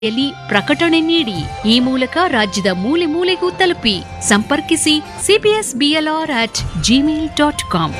ಯಲ್ಲಿ ಪ್ರಕಟಣೆ ನೀಡಿ ಈ ಮೂಲಕ ರಾಜ್ಯದ ಮೂಲೆ ಮೂಲೆಗೂ ತಲುಪಿ ಸಂಪರ್ಕಿಸಿ CBS BLR at gmail dot com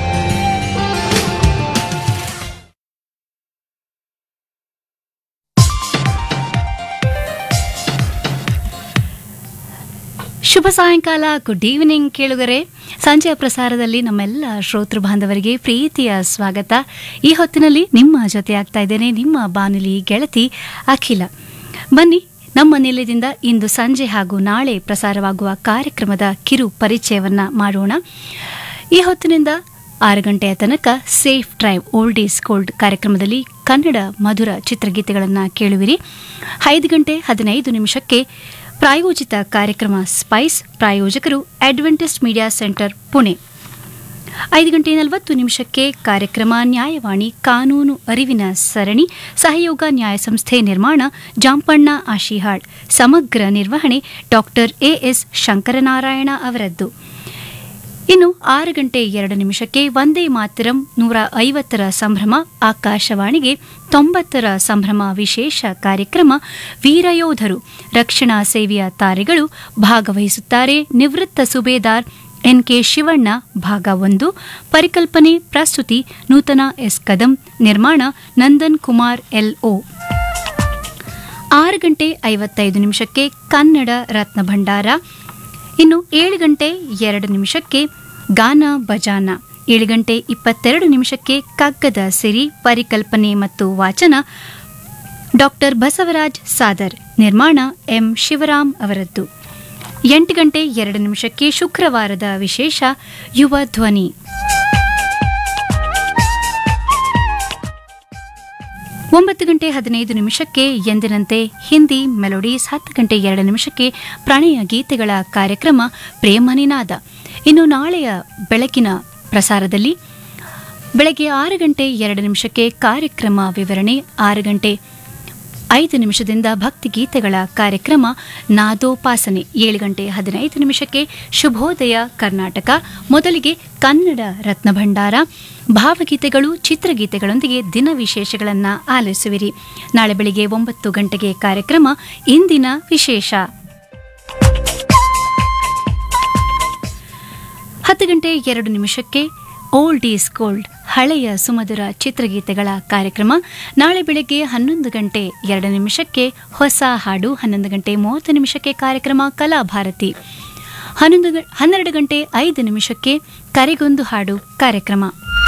ಶುಭ ಸಾಯಂಕಾಲ ಗುಡ್ ಈವ್ನಿಂಗ್ ಕೇಳುಗರೆ ಸಂಜೆಯ ಪ್ರಸಾರದಲ್ಲಿ ನಮ್ಮೆಲ್ಲ ಶ್ರೋತೃ ಬಾಂಧವರಿಗೆ ಪ್ರೀತಿಯ ಸ್ವಾಗತ ಈ ಹೊತ್ತಿನಲ್ಲಿ ನಿಮ್ಮ ಜೊತೆ ಆಗ್ತಾ ಇದ್ದೇನೆ ನಿಮ್ಮ ಬಾನುಲಿ ಗೆಳತಿ ಅಖಿಲ ಬನ್ನಿ ನಮ್ಮ ನಿಲಯದಿಂದ ಇಂದು ಸಂಜೆ ಹಾಗೂ ನಾಳೆ ಪ್ರಸಾರವಾಗುವ ಕಾರ್ಯಕ್ರಮದ ಕಿರು ಪರಿಚಯವನ್ನ ಮಾಡೋಣ ಈ ಹೊತ್ತಿನಿಂದ ಆರು ಗಂಟೆಯ ತನಕ safe drive old is gold ಕಾರ್ಯಕ್ರಮದಲ್ಲಿ ಕನ್ನಡ ಮಧುರ ಚಿತ್ರಗೀತೆಗಳನ್ನು ಕೇಳುವಿರಿ ಐದು ಗಂಟೆ ಹದಿನೈದು ನಿಮಿಷಕ್ಕೆ ಪ್ರಾಯೋಜಿತ ಕಾರ್ಯಕ್ರಮ ಸ್ಪೈಸ್ ಪ್ರಾಯೋಜಕರು ಅಡ್ವೆಂಟಿಸ್ಟ್ ಮೀಡಿಯಾ ಸೆಂಟರ್ ಪುಣೆ ಐದು ಗಂಟೆ ನಲವತ್ತು ನಿಮಿಷಕ್ಕೆ ಕಾರ್ಯಕ್ರಮ ನ್ಯಾಯವಾಣಿ ಕಾನೂನು ಅರಿವಿನ ಸರಣಿ ಸಹಯೋಗ ನ್ಯಾಯ ಸಂಸ್ಥೆ ನಿರ್ಮಾಣ ಜಾಂಪಣ್ಣ ಆಶಿಹಾಳ್ ಸಮಗ್ರ ನಿರ್ವಹಣೆ ಡಾಕ್ಟರ್ ಎಎಸ್ ಶಂಕರನಾರಾಯಣ ಅವರದ್ದು ಇನ್ನು ಆರು ಗಂಟೆ ಎರಡು ನಿಮಿಷಕ್ಕೆ ವಂದೇ ಮಾತರಂ ನೂರ ಐವತ್ತರ ಸಂಭ್ರಮ ಆಕಾಶವಾಣಿಗೆ ತೊಂಬತ್ತರ ಸಂಭ್ರಮ ವಿಶೇಷ ಕಾರ್ಯಕ್ರಮ ವೀರಯೋಧರು ರಕ್ಷಣಾ ಸೇವೆಯ ತಾರೆಗಳು ಭಾಗವಹಿಸುತ್ತಾರೆ ನಿವೃತ್ತ ಸುಬೇದಾರ್ ಎನ್ಕೆ ಶಿವಣ್ಣ ಭಾಗ ಒಂದು ಪರಿಕಲ್ಪನೆ ಪ್ರಸ್ತುತಿ ನೂತನ ಎಸ್ ಕದಂ ನಿರ್ಮಾಣ ನಂದನ್ ಕುಮಾರ್ ಎಲ್ಒ ಆರು ಗಂಟೆ ಐವತ್ತೈದು ನಿಮಿಷಕ್ಕೆ ಕನ್ನಡ ರತ್ನ ಭಂಡಾರ ಇನ್ನು ಏಳು ಗಂಟೆ ಎರಡು ನಿಮಿಷಕ್ಕೆ ಗಾನ ಬಜಾನ ಏಳು ಗಂಟೆ ಇಪ್ಪತ್ತೆರಡು ನಿಮಿಷಕ್ಕೆ ಕಗ್ಗದ ಸಿರಿ ಪರಿಕಲ್ಪನೆ ಮತ್ತು ವಾಚನ ಡಾಕ್ಟರ್ ಬಸವರಾಜ್ ಸಾದರ್ ನಿರ್ಮಾಣ ಎಂ ಶಿವರಾಮ್ ಅವರದ್ದು ಎಂಟು ಗಂಟೆ ಎರಡು ನಿಮಿಷಕ್ಕೆ ಶುಕ್ರವಾರದ ವಿಶೇಷ ಯುವ ಧ್ವನಿ ಒಂಬತ್ತು ಗಂಟೆ ಹದಿನೈದು ನಿಮಿಷಕ್ಕೆ ಎಂದಿನಂತೆ ಹಿಂದಿ ಮೆಲೋಡೀಸ್ ಹತ್ತು ಗಂಟೆ ಎರಡು ನಿಮಿಷಕ್ಕೆ ಪ್ರಣಯ ಗೀತೆಗಳ ಕಾರ್ಯಕ್ರಮ ಪ್ರೇಮನಿನಾದ ಇನ್ನು ನಾಳೆಯ ಬೆಳಕಿನ ಪ್ರಸಾರದಲ್ಲಿ ಬೆಳಗ್ಗೆ ಆರು ಗಂಟೆ ಎರಡು ನಿಮಿಷಕ್ಕೆ ಕಾರ್ಯಕ್ರಮ ವಿವರಣೆ ಆರು ಗಂಟೆ ಐದು ನಿಮಿಷದಿಂದ ಭಕ್ತಿ ಗೀತೆಗಳ ಕಾರ್ಯಕ್ರಮ ನಾದೋಪಾಸನೆ ಏಳು ಗಂಟೆ ಹದಿನೈದು ನಿಮಿಷಕ್ಕೆ ಶುಭೋದಯ ಕರ್ನಾಟಕ ಮೊದಲಿಗೆ ಕನ್ನಡ ರತ್ನ ಭಂಡಾರ ಭಾವಗೀತೆಗಳು ಚಿತ್ರಗೀತೆಗಳೊಂದಿಗೆ ದಿನ ವಿಶೇಷಗಳನ್ನು ಆಲಿಸುವಿರಿ ನಾಳೆ ಬೆಳಿಗ್ಗೆ ಒಂಬತ್ತು ಗಂಟೆಗೆ ಕಾರ್ಯಕ್ರಮ ಇಂದಿನ ವಿಶೇಷ ಹತ್ತು ಗಂಟೆ ಎರಡು ನಿಮಿಷಕ್ಕೆ ಓಲ್ಡ್ ಈಸ್ ಗೋಲ್ಡ್ ಹಳೆಯ ಸುಮಧುರ ಚಿತ್ರಗೀತೆಗಳ ಕಾರ್ಯಕ್ರಮ ನಾಳೆ ಬೆಳಗ್ಗೆ ಹನ್ನೊಂದು ಗಂಟೆ ಎರಡು ನಿಮಿಷಕ್ಕೆ ಹೊಸ ಹಾಡು ಹನ್ನೊಂದು ಗಂಟೆ ಮೂವತ್ತು ನಿಮಿಷಕ್ಕೆ ಕಾರ್ಯಕ್ರಮ ಕಲಾಭಾರತಿ ಹನ್ನೊಂದು ಗ- ಹನ್ನೆರಡು ಗಂಟೆ ಐದು ನಿಮಿಷಕ್ಕೆ ಕರೆಗೊಂದು ಹಾಡು ಕಾರ್ಯಕ್ರಮ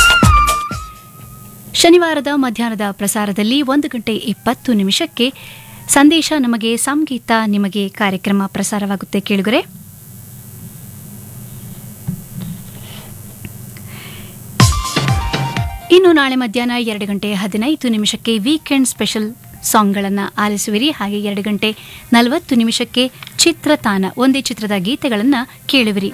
ಶನಿವಾರದ ಮಧ್ಯಾಹ್ನದ ಪ್ರಸಾರದಲ್ಲಿ ಒಂದು ಗಂಟೆ ಇಪ್ಪತ್ತು ನಿಮಿಷಕ್ಕೆ ಸಂದೇಶ ನಮಗೆ ಸಂಗೀತ ನಿಮಗೆ ಕಾರ್ಯಕ್ರಮ ಪ್ರಸಾರವಾಗುತ್ತೆ ಕೇಳುಗರೆ ಇನ್ನು ನಾಳೆ ಮಧ್ಯಾಹ್ನ ಎರಡು ಗಂಟೆ ಹದಿನೈದು ನಿಮಿಷಕ್ಕೆ ವೀಕೆಂಡ್ ಸ್ಪೆಷಲ್ ಸಾಂಗ್ಗಳನ್ನು ಆಲಿಸುವಿರಿ ಹಾಗೆ ಎರಡು ಗಂಟೆ ನಲವತ್ತು ನಿಮಿಷಕ್ಕೆ ಚಿತ್ರತಾನ ಒಂದೇ ಚಿತ್ರದ ಗೀತೆಗಳನ್ನು ಕೇಳುವಿರಿ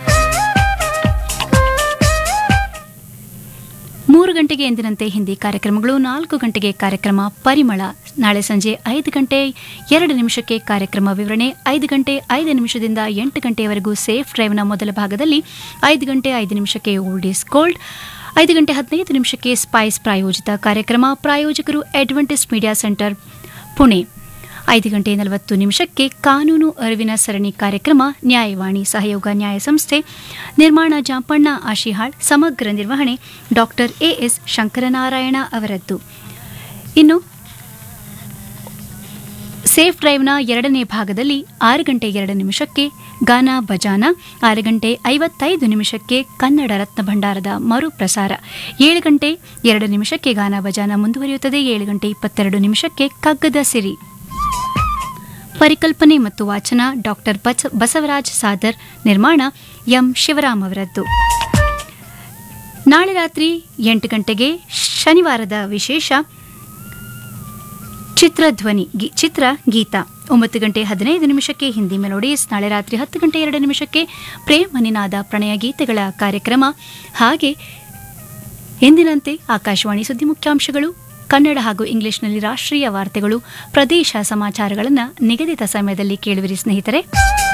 ಮೂರು ಗಂಟೆಗೆ ಎಂದಿನಂತೆ ಹಿಂದಿ ಕಾರ್ಯಕ್ರಮಗಳು ನಾಲ್ಕು ಗಂಟೆಗೆ ಕಾರ್ಯಕ್ರಮ ಪರಿಮಳ ನಾಳೆ ಸಂಜೆ ಐದು ಗಂಟೆ ಎರಡು ನಿಮಿಷಕ್ಕೆ ಕಾರ್ಯಕ್ರಮ ವಿವರಣೆ ಐದು ಗಂಟೆ ಐದು ನಿಮಿಷದಿಂದ ಎಂಟು ಗಂಟೆಯವರೆಗೂ ಸೇಫ್ ಡ್ರೈವ್ನ ಮೊದಲ ಭಾಗದಲ್ಲಿ ಐದು ಗಂಟೆ ಐದು ನಿಮಿಷಕ್ಕೆ ಓಲ್ಡ್ ಈಸ್ ಗೋಲ್ಡ್ ಐದು ಗಂಟೆ ಹದಿನೈದು ನಿಮಿಷಕ್ಕೆ ಸ್ಪೈಸ್ ಪ್ರಾಯೋಜಿತ ಕಾರ್ಯಕ್ರಮ ಪ್ರಾಯೋಜಕರು ಅಡ್ವೆಂಟಿಸ್ಟ್ ಮೀಡಿಯಾ ಸೆಂಟರ್ ಪುಣೆ ಐದು ಗಂಟೆ ನಲವತ್ತು ನಿಮಿಷಕ್ಕೆ ಕಾನೂನು ಅರಿವಿನ ಸರಣಿ ಕಾರ್ಯಕ್ರಮ ನ್ಯಾಯವಾಣಿ ಸಹಯೋಗ ನ್ಯಾಯ ಸಂಸ್ಥೆ ನಿರ್ಮಾಣ ಜಾಂಪಣ್ಣ ಆಶಿಹಾಳ್ ಸಮಗ್ರ ನಿರ್ವಹಣೆ ಡಾಕ್ಟರ್ ಎಎಸ್ ಶಂಕರನಾರಾಯಣ ಅವರದ್ದು ಇನ್ನು ಸೇಫ್ ಡ್ರೈವ್ನ ಎರಡನೇ ಭಾಗದಲ್ಲಿ ಆರು ಗಂಟೆ ಎರಡು ನಿಮಿಷಕ್ಕೆ ಗಾನ ಬಜಾನ ಆರು ಗಂಟೆ ಐವತ್ತೈದು ನಿಮಿಷಕ್ಕೆ ಕನ್ನಡ ರತ್ನ ಭಂಡಾರದ ಮರುಪ್ರಸಾರ ಏಳು ಗಂಟೆ ಎರಡು ನಿಮಿಷಕ್ಕೆ ಗಾನ ಬಜಾನ ಮುಂದುವರಿಯುತ್ತದೆ ಏಳು ಗಂಟೆ ಇಪ್ಪತ್ತೆರಡು ನಿಮಿಷಕ್ಕೆ ಕಗ್ಗದ ಸಿರಿ ಪರಿಕಲ್ಪನೆ ಮತ್ತು ವಾಚನ ಡಾಕ್ಟರ್ ಬಚ- ಬಸವರಾಜ್ ಸಾದರ್ ನಿರ್ಮಾಣ ಎಂ ಶಿವರಾಮ್ ಅವರದ್ದು ನಾಳೆ ರಾತ್ರಿ ಎಂಟು ಗಂಟೆಗೆ ಶನಿವಾರದ ವಿಶೇಷ ಚಿತ್ರಧ್ವನಿ ಗಿ- ಚಿತ್ರ ಗೀತ ಒಂಬತ್ತು ಗಂಟೆ ಹದಿನೈದು ನಿಮಿಷಕ್ಕೆ ಹಿಂದಿ ಮೆಲೋಡೀಸ್ ನಾಳೆ ರಾತ್ರಿ ಹತ್ತು ಗಂಟೆ ಎರಡು ನಿಮಿಷಕ್ಕೆ ಪ್ರೇಮ ನಿನಾದ ಪ್ರಣಯ ಗೀತೆಗಳ ಕಾರ್ಯಕ್ರಮ ಹಾಗೆ ಎಂದಿನಂತೆ ಆಕಾಶವಾಣಿ ಸುದ್ದಿ ಮುಖ್ಯಾಂಶಗಳು ಕನ್ನಡ ಹಾಗೂ ಇಂಗ್ಲಿಷ್ನಲ್ಲಿ ರಾಷ್ಟ್ರೀಯ ವಾರ್ತೆಗಳು ಪ್ರದೇಶ ಸಮಾಚಾರಗಳನ್ನು ನಿಗದಿತ ಸಮಯದಲ್ಲಿ ಕೇಳುವಿರಿ ಸ್ನೇಹಿತರೆ